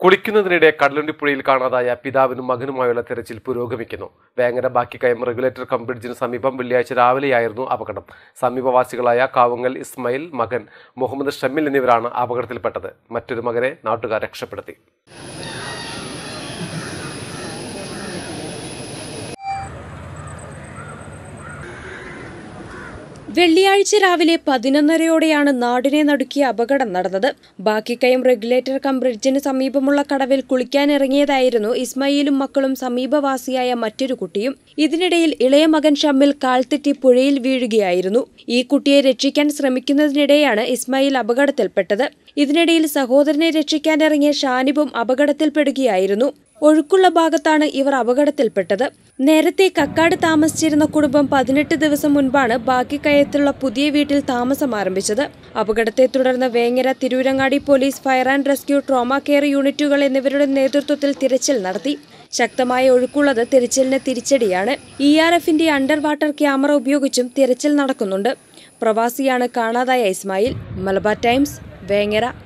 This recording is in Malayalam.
കുളിക്കുന്നതിനിടെ കടലുണ്ടിപ്പുഴയിൽ കാണാതായ പിതാവിനും മകനുമായുള്ള തെരച്ചിൽ പുരോഗമിക്കുന്നു വേങ്ങര ബാക്കിക്കയം റെഗുലേറ്റർ കം ബ്രിഡ്ജിന് സമീപം വെള്ളിയാഴ്ച രാവിലെയായിരുന്നു അപകടം സമീപവാസികളായ കാവുങ്ങൽ ഇസ്മയിൽ മകൻ മുഹമ്മദ് ഷമ്മിൽ എന്നിവരാണ് അപകടത്തിൽപ്പെട്ടത് മറ്റൊരു മകനെ നാട്ടുകാർ രക്ഷപ്പെടുത്തി വെള്ളിയാഴ്ച രാവിലെ പതിനൊന്നരയോടെയാണ് നാടിനെ നടുക്കിയ അപകടം നടന്നത് ബാക്കിക്കയം റെഗുലേറ്റർ കം ബ്രിഡ്ജിന് സമീപമുള്ള കടവിൽ കുളിക്കാനിറങ്ങിയതായിരുന്നു ഇസ്മയിലും മക്കളും സമീപവാസിയായ മറ്റൊരു കുട്ടിയും ഇതിനിടയിൽ ഇളയ മകൻ ഷമ്മിൽ കാൽത്തെറ്റി പുഴയിൽ വീഴുകയായിരുന്നു ഈ കുട്ടിയെ രക്ഷിക്കാൻ ശ്രമിക്കുന്നതിനിടെയാണ് ഇസ്മായിൽ അപകടത്തിൽപ്പെട്ടത് ഇതിനിടയിൽ സഹോദരനെ രക്ഷിക്കാനിറങ്ങിയ ഷാനിബും അപകടത്തിൽപ്പെടുകയായിരുന്നു ഒഴുക്കുള്ള ഭാഗത്താണ് ഇവർ അപകടത്തിൽപ്പെട്ടത് നേരത്തെ കക്കാട് താമസിച്ചിരുന്ന കുടുംബം പതിനെട്ട് ദിവസം മുൻപാണ് ബാക്കി കയത്തുള്ള പുതിയ വീട്ടിൽ താമസം ആരംഭിച്ചത് അപകടത്തെ തുടർന്ന് Vengara Tirurangadi police fire and rescue trauma care യൂണിറ്റുകൾ എന്നിവരുടെ നേതൃത്വത്തിൽ തിരച്ചിൽ നടത്തി ശക്തമായ ഒഴുക്കുള്ളത് തിരച്ചിലിന് തിരിച്ചടിയാണ് ഇ ആർ എഫിന്റെ അണ്ടർ വാട്ടർ ക്യാമറ ഉപയോഗിച്ചും തിരച്ചിൽ നടക്കുന്നുണ്ട് പ്രവാസിയാണ് കാണാതായ ഇസ്മായിൽ മലബാർ ടൈംസ് വേങ്ങര